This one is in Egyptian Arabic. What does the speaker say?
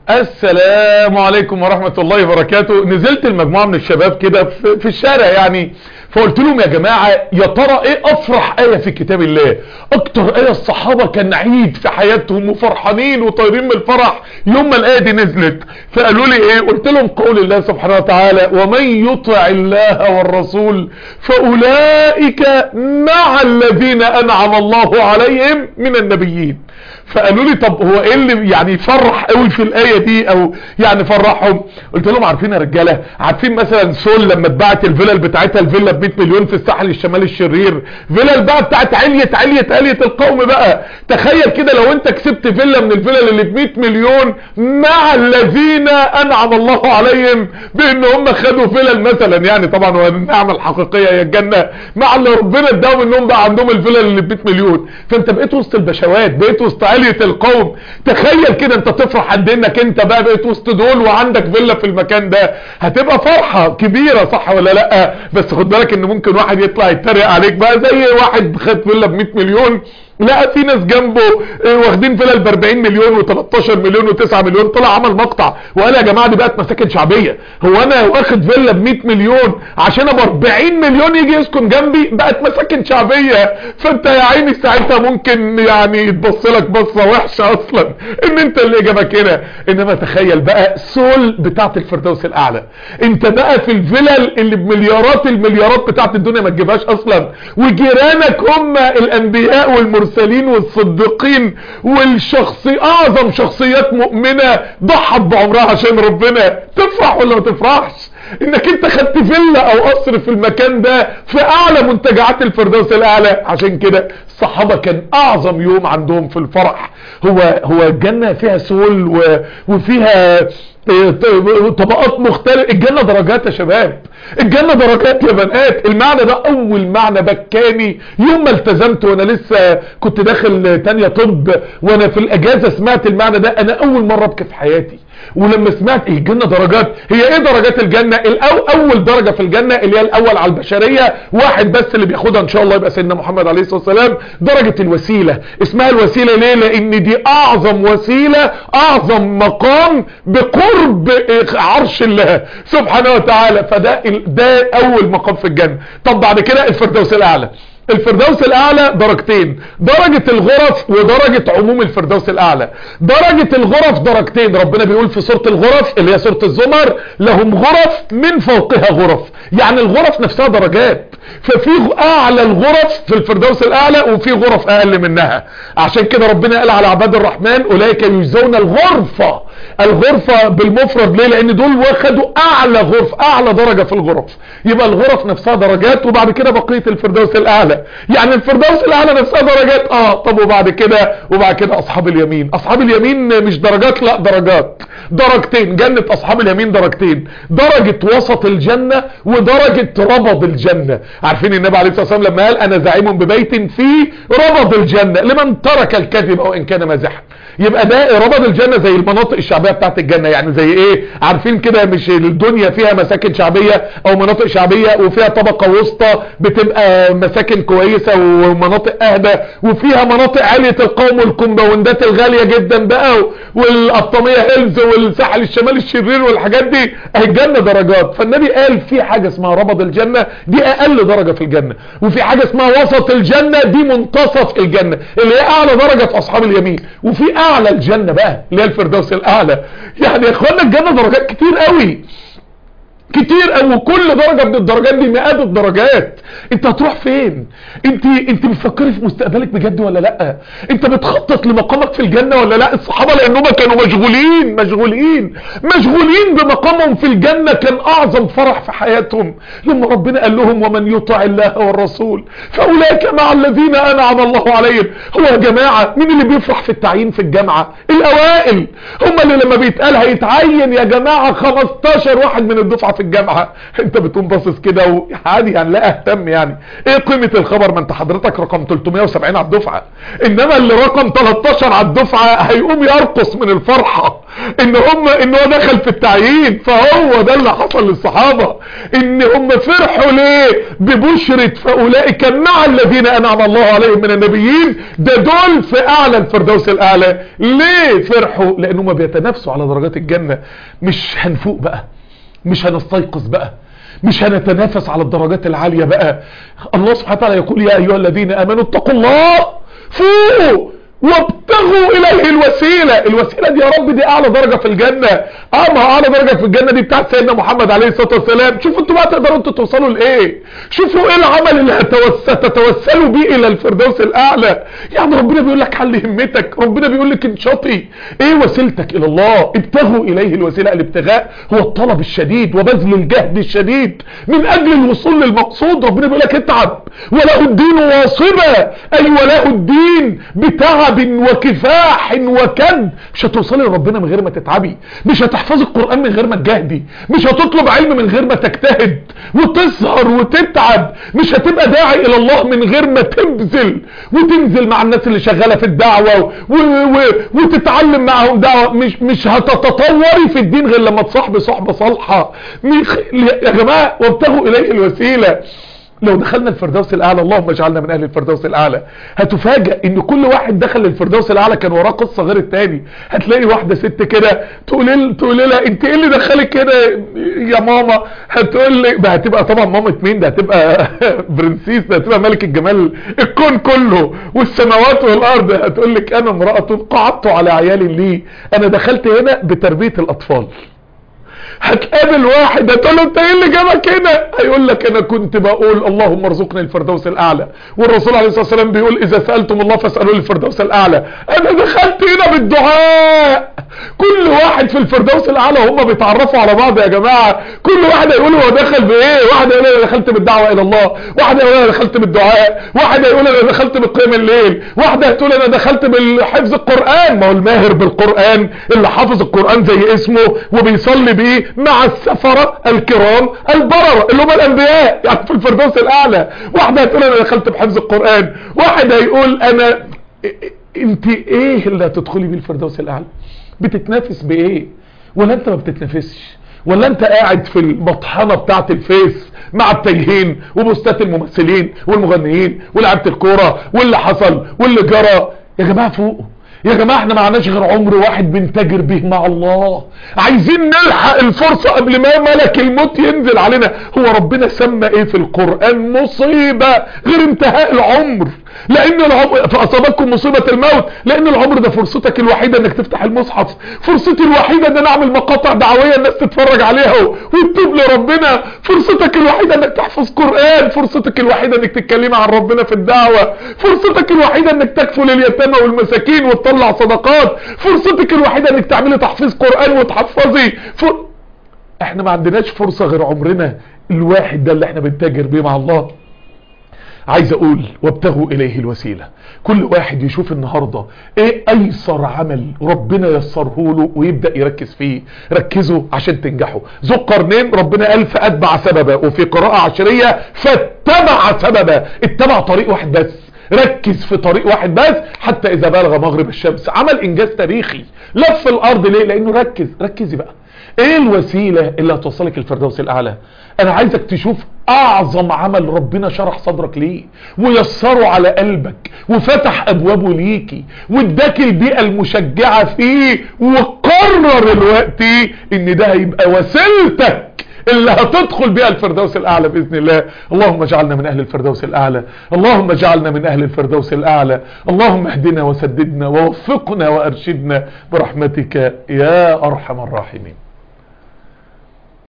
السلام عليكم ورحمة الله وبركاته نزلت المجموعة من الشباب كده في في الشارع يعني فقلت لهم يا جماعة يا ترى ايه افرح اية في كتاب الله اكتر اية الصحابة كان عيد في حياتهم وفرحانين وطايرين من الفرح يوم ما الاية دي نزلت فقالوا لي ايه قلت لهم قول الله سبحانه وتعالى ومن يطع الله والرسول فاولئك مع الذين انعم الله عليهم من النبيين فقالوا لي طب هو ايه اللي يعني يفرح قوي في الايه دي او يعني فرحهم قلت لهم عارفين يا رجاله عارفين مثلا سول لما اتباعت الفيلل بتاعتها الفيلا ب 100 مليون في الساحل الشمالي الشرير فيلل بقى بتاعت علية علية علية القوم بقى تخيل كده لو انت كسبت فيلا من الفيلل اللي ب 100 مليون مع الذين انعم الله عليهم بان هم خدوا فيلل مثلا يعني طبعا هو النعمه الحقيقيه هي الجنه مع اللي ربنا اداهم انهم بقى عندهم الفيلل اللي ب 100 مليون فانت بقيت وسط البشوات بقيت وسط علية القوم تخيل كده انت تفرح قد انك انت بقى بقيت وسط دول وعندك فيلا في المكان ده هتبقى فرحة كبيرة صح ولا لا بس خد بالك ان ممكن واحد يطلع يتريق عليك بقى زي واحد خد فيلا ب 100 مليون لا في ناس جنبه اه واخدين فيلل ب 40 مليون و13 مليون و9 مليون طلع عمل مقطع وقال يا جماعه دي بقت مساكن شعبيه هو انا واخد فيلا ب 100 مليون عشان ابو 40 مليون يجي يسكن جنبي بقت مساكن شعبيه فانت يا عيني ساعتها ممكن يعني يتبص لك بصه وحشه اصلا ان انت اللي اجابك هنا انما تخيل بقى سول بتاعت الفردوس الاعلى انت بقى في الفيلل اللي بمليارات المليارات بتاعت الدنيا ما تجيبهاش اصلا وجيرانك هم الانبياء والمرسلين المرسلين والصديقين والشخصي اعظم شخصيات مؤمنة ضحت بعمرها عشان ربنا تفرح ولا ما تفرحش انك انت خدت فيلا او قصر في المكان ده في اعلى منتجعات الفردوس الاعلى عشان كده الصحابة كان اعظم يوم عندهم في الفرح هو هو الجنة فيها سول و وفيها طبقات مختلفة الجنة درجات يا شباب الجنة درجات يا بنات المعنى ده اول معنى بكاني يوم ما التزمت وانا لسه كنت داخل تانية طب وانا في الاجازة سمعت المعنى ده انا اول مرة ابكي في حياتي ولما سمعت ايه الجنة درجات هي ايه درجات الجنة الأو اول درجة في الجنة اللي هي الاول على البشرية واحد بس اللي بياخدها ان شاء الله يبقى سيدنا محمد عليه الصلاة والسلام درجة الوسيلة اسمها الوسيلة ليه لان دي اعظم وسيلة اعظم مقام بقرب عرش الله سبحانه وتعالى فده ده اول مقام في الجنة طب بعد كده الفردوس الاعلى الفردوس الاعلى درجتين درجة الغرف ودرجة عموم الفردوس الاعلى درجة الغرف درجتين ربنا بيقول في سورة الغرف اللي هي سورة الزمر لهم غرف من فوقها غرف يعني الغرف نفسها درجات ففي اعلى الغرف في الفردوس الاعلى وفي غرف اقل منها عشان كده ربنا قال على عباد الرحمن اولئك يجزون الغرفة الغرفة بالمفرد ليه لان دول واخدوا اعلى غرف اعلى درجة في الغرف يبقى الغرف نفسها درجات وبعد كده بقية الفردوس الاعلى يعني الفردوس الاعلى نفسها درجات اه طب وبعد كده وبعد كده اصحاب اليمين اصحاب اليمين مش درجات لا درجات درجتين جنة اصحاب اليمين درجتين درجة وسط الجنة ودرجة ربض الجنة عارفين النبي عليه الصلاة والسلام لما قال انا زعيم ببيت فيه ربض الجنة لمن ترك الكذب او ان كان مازحا يبقى ده ربض الجنة زي المناطق الشعبية بتاعت الجنة يعني زي ايه عارفين كده مش الدنيا فيها مساكن شعبية او مناطق شعبية وفيها طبقة وسطى بتبقى مساكن كويسة ومناطق اهدى وفيها مناطق عالية القوم والكومباوندات الغالية جدا بقى والقطامية هيلز والساحل الشمالي الشرير والحاجات دي اهي الجنة درجات فالنبي قال في حاجة اسمها ربض الجنة دي اقل درجة في الجنة وفي حاجة اسمها وسط الجنة دي منتصف الجنة اللي هي اعلى درجة في اصحاب اليمين وفي اعلى الجنة بقى اللي هي الفردوس الاعلى يعني يا اخوانا الجنة درجات كتير قوي كتير قوي وكل درجة من الدرجات دي مئات الدرجات انت هتروح فين انت انت بتفكري في مستقبلك بجد ولا لا انت بتخطط لمقامك في الجنة ولا لا الصحابة لانهم كانوا مشغولين مشغولين مشغولين بمقامهم في الجنة كان اعظم فرح في حياتهم لما ربنا قال لهم ومن يطع الله والرسول فاولئك مع الذين انعم الله عليهم هو يا جماعة مين اللي بيفرح في التعيين في الجامعة الاوائل هم اللي لما بيتقال هيتعين يا جماعة 15 واحد من الدفعة في في الجامعة انت بتقوم باصص كده وعادي يعني لا اهتم يعني ايه قيمة الخبر ما انت حضرتك رقم 370 على الدفعة انما اللي رقم 13 على الدفعة هيقوم يرقص من الفرحة ان هم ان هو دخل في التعيين فهو ده اللي حصل للصحابة ان هم فرحوا ليه ببشرة فاولئك مع الذين انعم الله عليهم من النبيين ده دول في اعلى الفردوس الاعلى ليه فرحوا لانهم بيتنافسوا على درجات الجنة مش هنفوق بقى مش هنستيقظ بقى مش هنتنافس على الدرجات العالية بقى الله سبحانه وتعالى يقول يا ايها الذين امنوا اتقوا الله فوقوا وابتغوا اليه الوسيلة الوسيلة دي يا رب دي اعلى درجة في الجنة اه ما اعلى درجة في الجنة دي بتاعت سيدنا محمد عليه الصلاة والسلام شوفوا انتوا بقى تقدروا انتوا توصلوا لايه شوفوا ايه العمل اللي هتوس... تتوسلوا بيه الى الفردوس الاعلى يعني ربنا بيقول لك حل همتك ربنا بيقول لك انشطي ايه وسيلتك الى الله ابتغوا اليه الوسيلة الابتغاء هو الطلب الشديد وبذل الجهد الشديد من اجل الوصول للمقصود ربنا بيقول لك اتعب وله الدين واصبا اي وله الدين بتعب وكفاح وكد مش هتوصلي لربنا من غير ما تتعبي مش هتحفظي القرآن من غير ما تجاهدي مش هتطلب علم من غير ما تجتهد وتسهر وتتعب مش هتبقى داعي الى الله من غير ما تبذل وتنزل مع الناس اللي شغالة في الدعوة و... و... وتتعلم معهم دعوة مش مش هتتطوري في الدين غير لما تصاحبي صحبة صالحة مش... يا جماعة وابتغوا اليه الوسيلة لو دخلنا الفردوس الاعلى اللهم اجعلنا من اهل الفردوس الاعلى هتفاجئ ان كل واحد دخل الفردوس الاعلى كان وراه قصه غير التاني هتلاقي واحده ست كده تقول تقول لها انت ايه اللي دخلك كده يا ماما هتقول لي ده هتبقى طبعا مامة مين ده هتبقى برنسيس ده هتبقى ملك الجمال الكون كله والسماوات والارض هتقول لك انا امراه قعدت على عيالي ليه انا دخلت هنا بتربيه الاطفال هتقابل واحد هتقول له انت ايه اللي جابك هنا هيقول لك انا كنت بقول اللهم ارزقني الفردوس الاعلى والرسول عليه الصلاه والسلام بيقول اذا سالتم الله فاسالوا الفردوس الاعلى انا دخلت هنا بالدعاء كل واحد في الفردوس الاعلى هم بيتعرفوا على بعض يا جماعه كل واحد هيقول هو دخل بايه واحد هيقول انا دخلت بالدعوه الى الله واحد هيقول انا دخلت بالدعاء واحد هيقول انا دخلت بقيام الليل واحده هتقول انا دخلت بالحفظ القران ما هو الماهر بالقران اللي حافظ القران زي اسمه وبيصلي بيه مع السفرة الكرام البررة اللي هم الانبياء يعني في الفردوس الاعلى واحدة هتقول انا دخلت بحفظ القرآن واحد هيقول انا انت ايه اللي هتدخلي بيه الفردوس الاعلى بتتنافس بايه ولا انت ما بتتنافسش ولا انت قاعد في المطحنة بتاعت الفيس مع التايهين وبوستات الممثلين والمغنيين ولعبة الكورة واللي حصل واللي جرى يا جماعة فوقوا يا جماعة احنا معناش غير عمر واحد بنتاجر به مع الله عايزين نلحق الفرصة قبل ما ملك الموت ينزل علينا هو ربنا سمى ايه في القرآن مصيبة غير انتهاء العمر لان العمر فاصابتكم مصيبة الموت لان العمر ده فرصتك الوحيدة انك تفتح المصحف فرصتي الوحيدة ان انا اعمل مقاطع دعوية الناس تتفرج عليها وتتوب لربنا فرصتك الوحيدة انك تحفظ قرآن فرصتك الوحيدة انك تتكلم عن ربنا في الدعوة فرصتك الوحيدة انك تكفل اليتامى والمساكين وتطلع صدقات فرصتك الوحيدة انك تعملي تحفيظ قرآن وتحفظي فر... احنا ما عندناش فرصة غير عمرنا الواحد ده اللي احنا بنتاجر بيه مع الله عايز اقول وابتغوا اليه الوسيلة كل واحد يشوف النهاردة ايه ايسر عمل ربنا يسره له ويبدأ يركز فيه ركزوا عشان تنجحوا ذو القرنين ربنا قال فاتبع سببا وفي قراءة عشرية فاتبع سببا اتبع طريق واحد بس ركز في طريق واحد بس حتى اذا بلغ مغرب الشمس عمل انجاز تاريخي لف الارض ليه لانه ركز ركزي بقى ايه الوسيلة اللي هتوصلك الفردوس الاعلى انا عايزك تشوف اعظم عمل ربنا شرح صدرك ليه ويسره على قلبك وفتح ابوابه ليكي واداك البيئة المشجعة فيه وقرر الوقت ان ده هيبقى وسيلتك اللي هتدخل بها الفردوس الاعلى باذن الله اللهم اجعلنا من اهل الفردوس الاعلى اللهم اجعلنا من اهل الفردوس الاعلى اللهم اهدنا وسددنا ووفقنا وارشدنا برحمتك يا ارحم الراحمين